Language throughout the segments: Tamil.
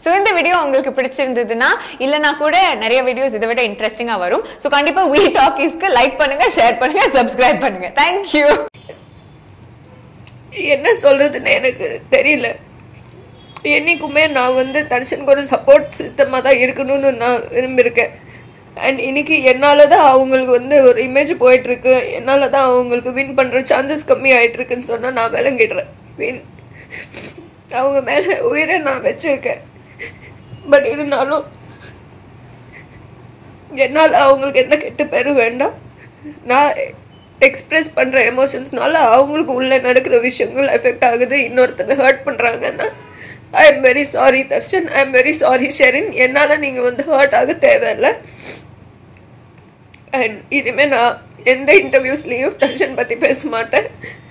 ஸோ இந்த வீடியோ உங்களுக்கு பிடிச்சிருந்ததுன்னா இல்லைனா கூட நிறைய வீடியோஸ் இதை விட இன்ட்ரெஸ்டிங்கா வரும் ஸோ கண்டிப்பா வீ டாக்கிஸ்க்கு லைக் பண்ணுங்க ஷேர் பண்ணுங்க சப்ஸ்கிரைப் பண்ணுங்க தேங்க்யூ என்ன சொல்றதுன்னு எனக்கு தெரியல என்னைக்குமே நான் வந்து தர்ஷனுக்கு ஒரு சப்போர்ட் சிஸ்டமாக தான் இருக்கணும்னு நான் விரும்பியிருக்கேன் அண்ட் இன்னைக்கு என்னால தான் அவங்களுக்கு வந்து ஒரு இமேஜ் போயிட்டு இருக்கு என்னால தான் அவங்களுக்கு வின் பண்ற சான்சஸ் கம்மி ஆயிட்டு இருக்குன்னு சொன்னா நான் விளங்கிடுறேன் வின் அவங்க மேல உயிரை நான் வச்சிருக்கேன் பட் இருந்தாலும் என்னால் அவங்களுக்கு எந்த கெட்ட பேரும் வேண்டாம் நான் எக்ஸ்பிரஸ் பண்ற எமோஷன்ஸ்னால அவங்களுக்கு உள்ள நடக்கிற விஷயங்கள் எஃபெக்ட் ஆகுது இன்னொருத்தங்க ஹர்ட் பண்றாங்கன்னா I am very sorry Darshan I am very sorry Sherin என்னால நீங்க வந்து ஹர்ட் ஆக தேவையில்லை அண்ட் இனிமே நான் எந்த இன்டர்வியூஸ்லயும் தர்ஷன் பத்தி பேச மாட்டேன்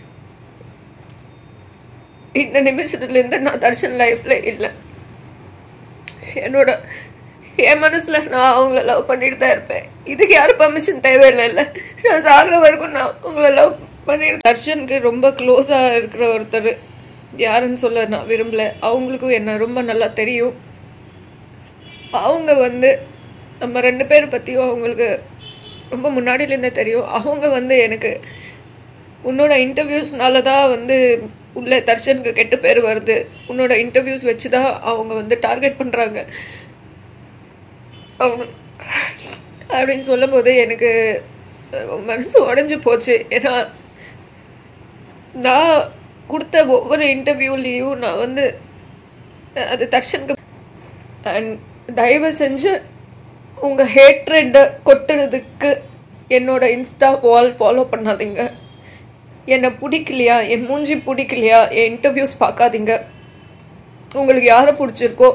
இந்த நிமிஷத்துல இருந்து நான் தர்ஷன் லைஃப்ல இல்லை என்னோட என் மனசுல நான் அவங்கள லவ் பண்ணிட்டு தான் இருப்பேன் இதுக்கு யாரும் பர்மிஷன் தேவையில்லை நான் சாகுற வரைக்கும் நான் உங்களை லவ் பண்ணிட்டு தர்ஷனுக்கு ரொம்ப க்ளோஸா இருக்கிற ஒருத்தர் யாருன்னு சொல்ல நான் விரும்பல அவங்களுக்கும் என்ன ரொம்ப நல்லா தெரியும் அவங்க வந்து நம்ம ரெண்டு பேர் பத்தியும் அவங்களுக்கு ரொம்ப முன்னாடியிலேருந்தே தெரியும் அவங்க வந்து எனக்கு உன்னோட இன்டர்வியூஸ்னால தான் வந்து உள்ள தர்ஷனுக்கு கெட்ட பேர் வருது உன்னோட இன்டர்வியூஸ் வச்சு தான் அவங்க வந்து டார்கெட் பண்ணுறாங்க அவங்க அப்படின்னு சொல்லும்போது எனக்கு அஹ், மனசு உடஞ்சி போச்சு ஏன்னா நான் கொடுத்த ஒவ்வொரு இன்டர்வியூலேயும் நான் வந்து அஹ், அது தர்ஷனுக்கு அண்ட் தயவு செஞ்சு உங்கள் ஹேட்ரெட்டை கொட்டுறதுக்கு என்னோட இன்ஸ்டா வால் ஃபாலோ பண்ணாதீங்க என்னை பிடிக்கலையா என் மூஞ்சி பிடிக்கலையா என் இன்டர்வியூஸ் பார்க்காதீங்க உங்களுக்கு யாரை பிடிச்சிருக்கோ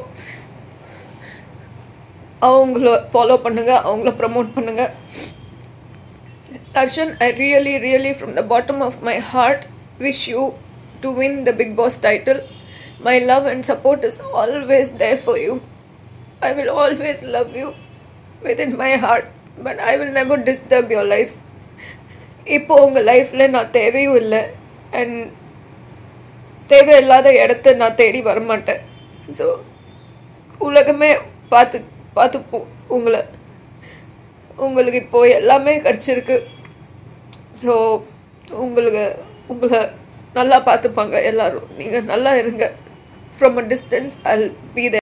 அவங்கள ஃபாலோ பண்ணுங்க அவங்கள ப்ரமோட் பண்ணுங்க Darshan, I really, really, from the bottom of my heart, wish you to win the Big Boss title. My love and support is always there for you. I will always love you within my heart, but I will never disturb your life. இப்போ உங்கள் லைஃப்பில் நான் தேவையும் இல்லை அண்ட் தேவையில்லாத இடத்த நான் தேடி வரமாட்டேன் ஸோ உலகமே பார்த்து பார்த்து போ- உங்களை உங்களுக்கு இப்போ எல்லாமே கிடச்சிருக்கு ஸோ உங்களுக்கு உங்களை நல்லா பார்த்துப்பாங்க எல்லாரும் நீங்கள் நல்லா இருங்க ஃப்ரம் அ டிஸ்டன்ஸ் அல் பி